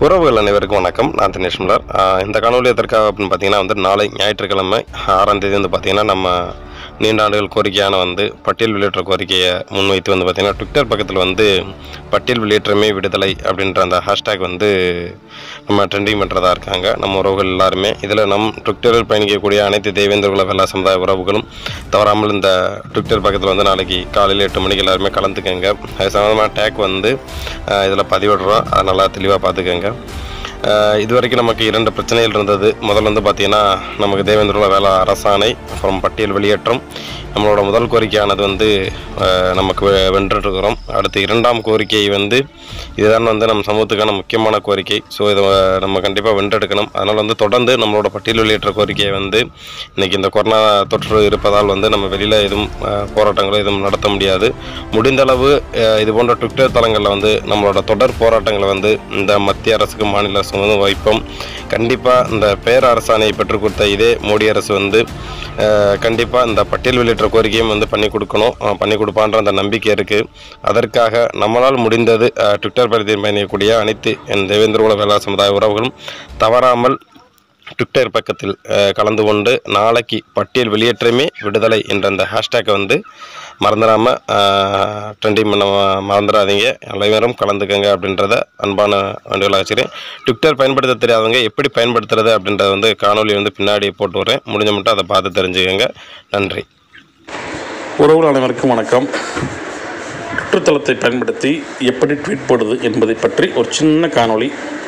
உறவுகள் அனைவருக்கும் வணக்கம் நான் தினேஷ் முல்லர் ஆஹ் இந்த காணொலி எதற்காக அப்படின்னு பார்த்தீங்கன்னா வந்து நாளை ஞாயிற்றுக்கிழமை ஆறாம் தேதி வந்து பார்த்தீங்கன்னா நம்ம நீண்ட ஆண்டுகள் கோரிக்கையான வந்து பட்டியல் வெளியேற்ற கோரிக்கையை முன்வைத்து வந்து பார்த்தீங்கன்னா ட்விட்டர் பக்கத்தில் வந்து பட்டியல் வெளியேற்றமே விடுதலை அப்படின்ற அந்த ஹேஷ்டேக் வந்து நம்ம ட்ரெண்டிங் பண்ணுறதா இருக்காங்க நம்ம உறவுகள் எல்லாருமே இதில் நம் ட்விட்டரில் பயணிக்கக்கூடிய அனைத்து தேவேந்திர குல வெள்ளா சமுதாய உறவுகளும் தவறாமல் இந்த ட்விட்டர் பக்கத்தில் வந்து நாளைக்கு காலையில் எட்டு மணிக்கு எல்லாருமே கலந்துக்கங்க அது சம்மந்தமாக டேக் வந்து இதில் பதிவிடுறோம் அதை நல்லா தெளிவாக பார்த்துக்கங்க ஆஹ் இது வரைக்கும் நமக்கு இரண்டு பிரச்சனைகள் இருந்தது முதல்ல வந்து பார்த்தீங்கன்னா நமக்கு தேவேந்திர வேளா அரசாணை அப்புறம் பட்டியல் வெளியேற்றம் நம்மளோட முதல் கோரிக்கையானது வந்து ஆஹ் நமக்கு வெ- வென்றுட்டுருக்கிறோம் அடுத்து இரண்டாம் கோரிக்கை வந்து இதுதான் வந்து நம்ம சமூகத்துக்கான முக்கியமான கோரிக்கை ஸோ இதை அஹ், நம்ம கண்டிப்பாக வென்றெடுக்கணும் அதனால் வந்து தொடர்ந்து நம்மளோட பட்டியல் வெளியேற்ற கோரிக்கையை வந்து இன்னைக்கு இந்த கொரோனா தொற்று இருப்பதால் வந்து நம்ம வெளியில் எதுவும் ஆஹ், போராட்டங்களோ எதுவும் நடத்த முடியாது முடிந்தளவு ஆஹ், இது போன்ற ட்விட்டர் தளங்களில் வந்து நம்மளோட தொடர் போராட்டங்களை வந்து இந்த மத்திய அரசுக்கு மாநில அரசு வந்து வைப்போம் கண்டிப்பாக இந்த பேர் அரசாணையை பெற்றுக் கொடுத்த இதே மோடி அரசு வந்து கண்டிப்பாக இந்த பட்டியல் வெளியேற்ற கோரிக்கையும் வந்து பண்ணி கொடுக்கணும் ஆஹ், பண்ணி கொடுப்பான்ற அந்த நம்பிக்கை இருக்குது அதற்காக நம்மளால் முடிந்தது ஆஹ், ட்விட்டர் பரிதியில் பயணிக்கக்கூடிய அனைத்து என் தேவேந்திர குல வேளா சமுதாய உறவுகளும் தவறாமல் ட்விட்டர் பக்கத்தில் அஹ், கலந்து கொண்டு நாளைக்கு பட்டியல் வெளியேற்றமே விடுதலை என்ற அந்த ஹேஷ்டேக்கை வந்து மறந்துடாமல் ட்ரெண்டிங் பண்ண ம- மறந்துடாதீங்க அனைவரும் கலந்துக்கங்க அப்படின்றத அன்பான வேண்டுகோளாக வச்சுக்கிறேன் ட்விட்டர் பயன்படுத்த தெரியாதவங்க எப்படி பயன்படுத்துறது அப்படின்றத வந்து காணொலி வந்து பின்னாடி போட்டு வரேன் முடிஞ்ச மட்டும் அதை பார்த்து தெரிஞ்சுக்கங்க நன்றி உறவுகள் அனைவருக்கும் வணக்கம் சுற்றுத்தளத்தை பயன்படுத்தி எப்படி ட்வீட் போடுது என்பதை பற்றி ஒரு சின்ன காணொளி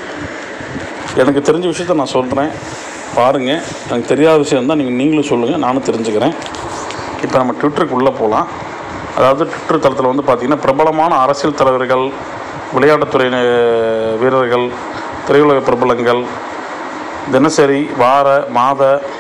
எனக்கு தெரிஞ்ச விஷயத்த நான் சொல்கிறேன் பாருங்கள் எனக்கு தெரியாத விஷயம் தான் நீங்கள் நீங்களும் சொல்லுங்கள் நானும் தெரிஞ்சுக்கிறேன் இப்போ நம்ம ட்விட்டருக்கு உள்ளே போகலாம் அதாவது ட்விட்டர் தளத்தில் வந்து பார்த்திங்கன்னா பிரபலமான அரசியல் தலைவர்கள் விளையாட்டுத்துறை அஹ், வீரர்கள் திரையுலக பிரபலங்கள் தினசரி வார மாத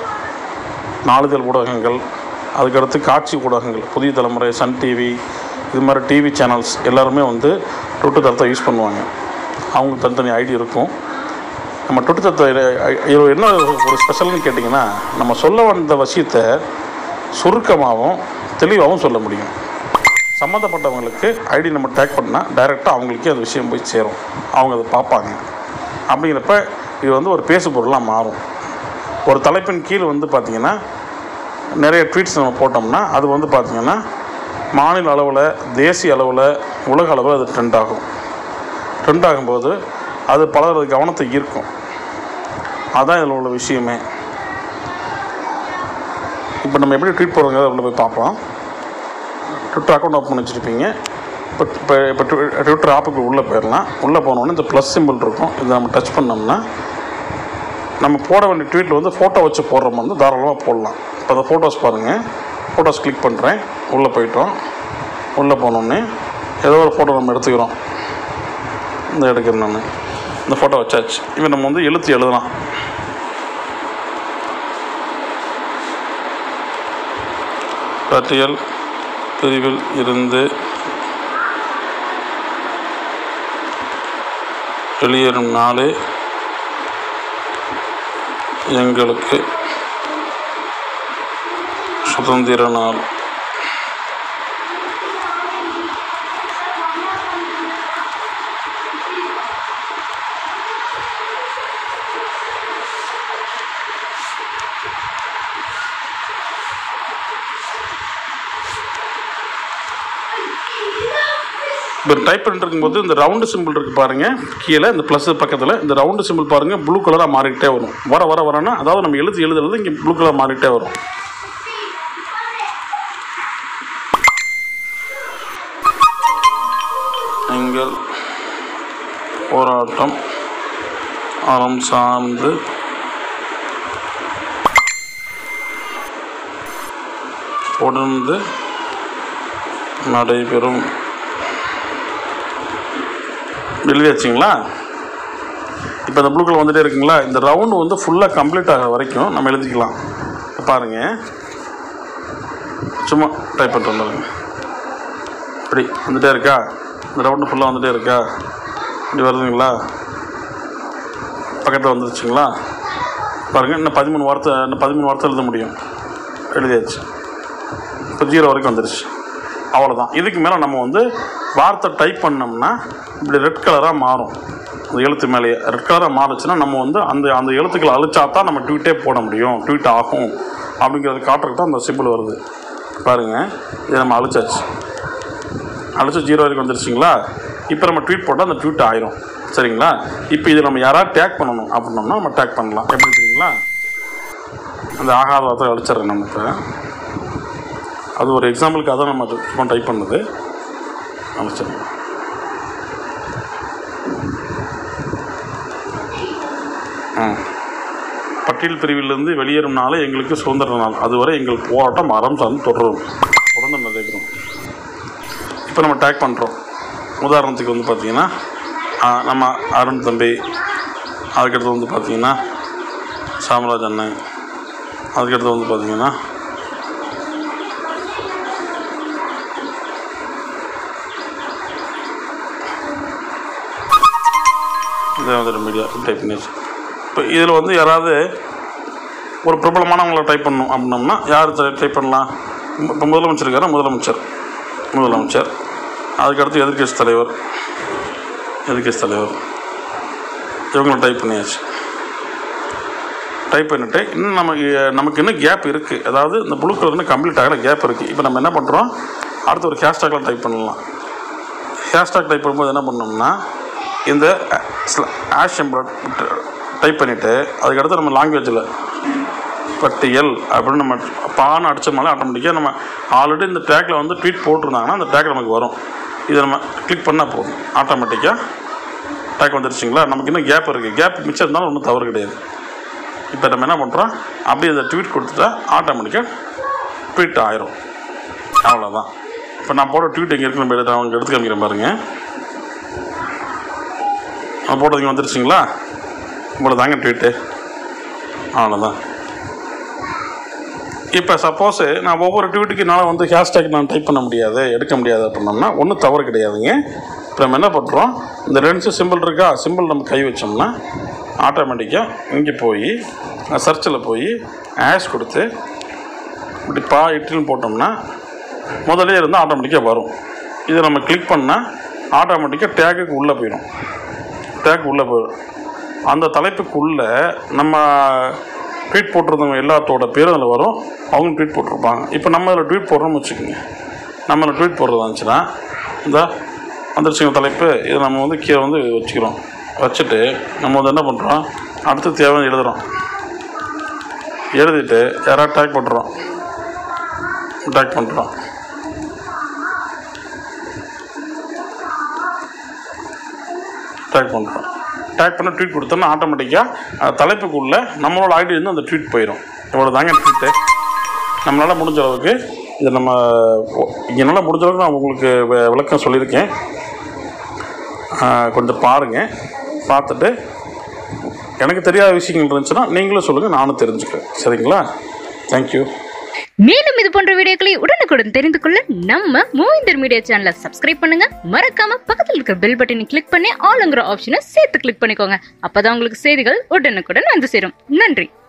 நாளிதழ் ஊடகங்கள் அதுக்கடுத்து காட்சி ஊடகங்கள் புதிய தலைமுறை சன் டிவி இது மாதிரி டிவி சேனல்ஸ் எல்லாருமே வந்து ட்விட்டர் தளத்தை யூஸ் பண்ணுவாங்க அவங்களுக்கு தனித்தனி ஐடி இருக்கும் நம்ம ட்விட்டர் தளத்தை இதில் என்ன ஒரு ஸ்பெஷல்னு கேட்டிங்கன்னா நம்ம சொல்ல வந்த விஷயத்தை சுருக்கமாகவும் தெளிவாகவும் சொல்ல முடியும் சம்மந்தப்பட்டவங்களுக்கு ஐடி நம்ம டேக் பண்ணால் டைரெக்டாக அவங்களுக்கே அந்த விஷயம் போய் சேரும் அவங்க அதை பார்ப்பாங்க அப்படிங்கிறப்ப இது வந்து ஒரு பேசு பொருளாக மாறும் ஒரு தலைப்பின் கீழ் வந்து பார்த்திங்கன்னா நிறைய ட்வீட்ஸ் நம்ம போட்டோம்னா அது வந்து பார்த்திங்கன்னா மாநில அளவில் தேசிய அளவில் உலக அளவில் அது ட்ரெண்ட் ஆகும் ட்ரெண்ட் ஆகும்போது அது பலரது கவனத்தை ஈர்க்கும் அதான் இதில் உள்ள விஷயமே இப்போ நம்ம எப்படி ட்வீட் போடுறோங்க உள்ள போய் பார்ப்போம் ட்விட்டர் அக்கௌண்ட் ஓப்பன் பண்ணி வச்சுருப்பீங்க இப்போ இப்போ இப்போ ட்விட்டர் ஆப்புக்கு உள்ளே போயிடலாம் உள்ளே போனோடனே இந்த ப்ளஸ் சிம்பிள் இருக்கும் இதை நம்ம டச் பண்ணோம்னா நம்ம போட வேண்டிய ட்வீட்டில் வந்து ஃபோட்டோ வச்சு போடுற மாதிரி வந்து தாராளமாக போடலாம் இப்போ அந்த ஃபோட்டோஸ் பாருங்கள் ஃபோட்டோஸ் கிளிக் பண்ணுறேன் உள்ளே போயிட்டோம் உள்ளே போனோடனே ஏதோ ஒரு ஃபோட்டோ நம்ம எடுத்துக்கிறோம் இந்த எடுக்கிறேன் நான் இந்த ஃபோட்டோ வச்சாச்சு இப்போ நம்ம வந்து எழுத்து எழுதலாம் பட்டியல் பிரிவில் இருந்து வெளியேறும் நாளே எங்களுக்கு சுதந்திர நாள் இப்போ டைப் பண்ணிட்டு இருக்கும்போது இந்த ரவுண்டு சிம்பிள் இருக்குது பாருங்கள் கீழே இந்த ப்ளஸ் பக்கத்தில் இந்த ரவுண்டு சிம்பிள் பாருங்கள் ப்ளூ கலராக மாறிக்கிட்டே வரும் வர வர வரனா அதாவது நம்ம எழுதி எழுத எழுத இங்கே ப்ளூ கலர் மாறிக்கிட்டே வரும் எங்கள் போராட்டம் அறம் சார்ந்து தொடர்ந்து நடைபெறும் எழுதியாச்சுங்களா இப்போ இந்த ப்ளூ கலர் வந்துட்டே இருக்குங்களா இந்த ரவுண்டு வந்து ஃபுல்லாக கம்ப்ளீட் ஆகிற வரைக்கும் நம்ம எழுதிக்கலாம் இப்ப பாருங்க சும்மா டைப் பண்ணிட்டு வந்துடுங்க இப்படி வந்துட்டே இருக்கா இந்த ரவுண்டு ஃபுல்லாக வந்துட்டே இருக்கா இப்படி வருதுங்களா பக்கத்தில் வந்துருச்சுங்களா பாருங்கள் இன்னும் பதிமூணு வார்த்தை இன்னும் பதிமூணு வார்த்தை எழுத முடியும் எழுதியாச்சு இப்போ ஜீரோ வரைக்கும் வந்துருச்சு அவ்வளோதான் இதுக்கு மேலே நம்ம வந்து வார்த்தை டைப் பண்ணோம்னா இப்படி ரெட் கலராக மாறும் அந்த எழுத்து மேலேயே ரெட் கலராக மாறுச்சுன்னா நம்ம வந்து அந்த அந்த எழுத்துக்களை அழிச்சா தான் நம்ம ட்வீட்டே போட முடியும் ட்வீட் ஆகும் அப்படிங்கிறத காட்டுறதுக்கு தான் அந்த சிம்பிள் வருது பாருங்கள் இதை நம்ம அழிச்சாச்சு அழிச்சு ஜீரோ வரைக்கும் வந்துருச்சுங்களா இப்போ நம்ம ட்வீட் போட்டால் அந்த ட்வீட் ஆயிரும் சரிங்களா இப்போ இதை நம்ம யாராவது டேக் பண்ணணும் அப்படின்னோம்னா நம்ம டேக் பண்ணலாம் எப்படி தெரியுங்களா அந்த ஆகாத வார்த்தை அழிச்சிடுறேன் நம்ம இப்போ அது ஒரு எக்ஸாம்பிளுக்காக தான் நம்ம சும்மா டைப் பண்ணது அழிச்சிடுறோம் ஆ பட்டியல் பிரிவிலிருந்து வெளியேறும் நாளே எங்களுக்கு சுதந்திர நாள் அதுவரை எங்கள் போராட்டம் அறம் சார்ந்து தொடரும் தொடர்ந்து நடைபெறும் இப்போ நம்ம டேக் பண்ணுறோம் உதாரணத்துக்கு வந்து பார்த்திங்கன்னா ஆ, நம்ம அருண் தம்பி அதுக்கடுத்து வந்து பார்த்திங்கன்னா சாமராஜ் அண்ணன் அதுக்கடுத்து வந்து பார்த்திங்கன்னா இதை வந்து மீடியா டைப் பண்ணியாச்சு இப்போ இதில் வந்து யாராவது ஒரு பிரபலமானவங்களை டைப் பண்ணணும் அப்படின்னோம்னா யார் டைப் பண்ணலாம் இப்போ முதலமைச்சர் இருக்காரா முதலமைச்சர் முதலமைச்சர் அதுக்கடுத்து எதிர்க்கட்சி தலைவர் எதிர்க்கட்சி தலைவர் இவங்களை டைப் பண்ணியாச்சு டைப் பண்ணிவிட்டு இன்னும் நமக்கு நமக்கு இன்னும் கேப் இருக்குது அதாவது இந்த ப்ளூ கலர் இன்னும் கம்ப்ளீட் ஆகல கேப் இருக்குது இப்போ நம்ம என்ன பண்ணுறோம் அடுத்து ஒரு ஹேஷ்டாகில் டைப் பண்ணலாம் ஹேஷ்டாக் டைப் பண்ணும்போது என்ன பண்ணோம்னா இந்த ஆஷ் எம்பளட் டைப் பண்ணிவிட்டு அதுக்கடுத்து நம்ம லாங்குவேஜில் பட்டியல் அப்படின்னு நம்ம பான்னு அடித்தோம்னாலே ஆட்டோமேட்டிக்காக நம்ம ஆல்ரெடி இந்த டேக்கில் வந்து ட்வீட் போட்டிருந்தாங்கன்னா அந்த டேக் நமக்கு வரும் இதை நம்ம கிளிக் பண்ணால் போதும் ஆட்டோமேட்டிக்காக டேக் வந்துருச்சுங்களா நமக்கு இன்னும் கேப் இருக்குது கேப் மிச்சம் இருந்தாலும் ஒன்றும் தவறு கிடையாது இப்போ நம்ம என்ன பண்ணுறோம் அப்படியே இந்த ட்வீட் கொடுத்துட்டா ஆட்டோமேட்டிக்காக ட்வீட் ஆயிரும் அவ்வளோதான் இப்போ நான் போட ட்வீட் எங்கே இருக்குன்னு நம்ம எடுத்து அவங்க எடுத்து காமிக்கிறேன் பாருங்கள் நான் போட்டதுங்க வந்துருச்சுங்களா இவ்வளோ தாங்க ட்வீட்டு அவ்வளோதான் இப்போ சப்போஸு நான் ஒவ்வொரு ட்வீட்டுக்கு என்னால் வந்து ஹேஷ்டேக் நான் டைப் பண்ண முடியாது எடுக்க முடியாது அப்படின்னோம்னா ஒன்றும் தவறு கிடையாதுங்க இப்போ நம்ம என்ன பண்ணுறோம் இந்த ரெண்டு சிம்பிள் இருக்கா சிம்பிள் நம்ம கை வச்சோம்னா ஆட்டோமேட்டிக்காக இங்கே போய் சர்ச்சில் போய் ஆஷ் கொடுத்து இப்படி பா இட்லின்னு போட்டோம்னா முதல்ல இருந்து ஆட்டோமேட்டிக்காக வரும் இதை நம்ம கிளிக் பண்ணால் ஆட்டோமேட்டிக்காக டேக்குக்கு உள்ளே போயிடும் டேக் உள்ளே போயிடும் அந்த தலைப்புக்குள்ளே நம்ம ட்வீட் போட்டிருந்தவங்க எல்லாத்தோட பேரும் அதில் வரும் அவங்க ட்வீட் போட்டிருப்பாங்க இப்போ நம்ம அதில் ட்வீட் போடுறோம்னு வச்சுக்கோங்க நம்ம அதில் ட்வீட் போடுறதா இருந்துச்சுன்னா இந்த வந்துருச்சுங்க தலைப்பு இதை நம்ம வந்து கீழே வந்து வச்சுக்கிறோம் வச்சுட்டு நம்ம வந்து என்ன பண்ணுறோம் அடுத்து தேவை எழுதுகிறோம் எழுதிட்டு யாராவது டேக் பண்ணுறோம் டேக் பண்ணுறோம் டேக் பண்ணுறோம் டேக் பண்ண ட்வீட் கொடுத்தோம்னா ஆட்டோமேட்டிக்காக தலைப்புக்குள்ளே நம்மளோட ஐடி இருந்து அந்த ட்வீட் போயிடும் இவ்வளோ தாங்க ட்வீட்டு நம்மளால் முடிஞ்ச அளவுக்கு இதை நம்ம என்னால் முடிஞ்ச அளவுக்கு நான் உங்களுக்கு வி- விளக்கம் சொல்லியிருக்கேன் ஆஹ் கொஞ்சம் பாருங்கள் பார்த்துட்டு எனக்கு தெரியாத விஷயங்கள் இருந்துச்சுன்னா நீங்களும் சொல்லுங்கள் நானும் தெரிஞ்சுக்கிறேன் சரிங்களா தேங்க்யூ மேலும் இது போன்ற வீடியோக்களை உடனுக்குடன் தெரிந்து கொள்ள நம்ம மூவிந்தர் மீடியா சேனலை சப்ஸ்கிரைப் பண்ணுங்க மறக்காம பக்கத்தில் இருக்கிற பெல் பட்டனை கிளிக் பண்ணி ஆளுங்கிற ஆப்ஷனை சேர்த்து கிளிக் பண்ணிக்கோங்க அப்பதான் உங்களுக்கு செய்திகள் உடனுக்குடன் வந்து சேரும் நன்றி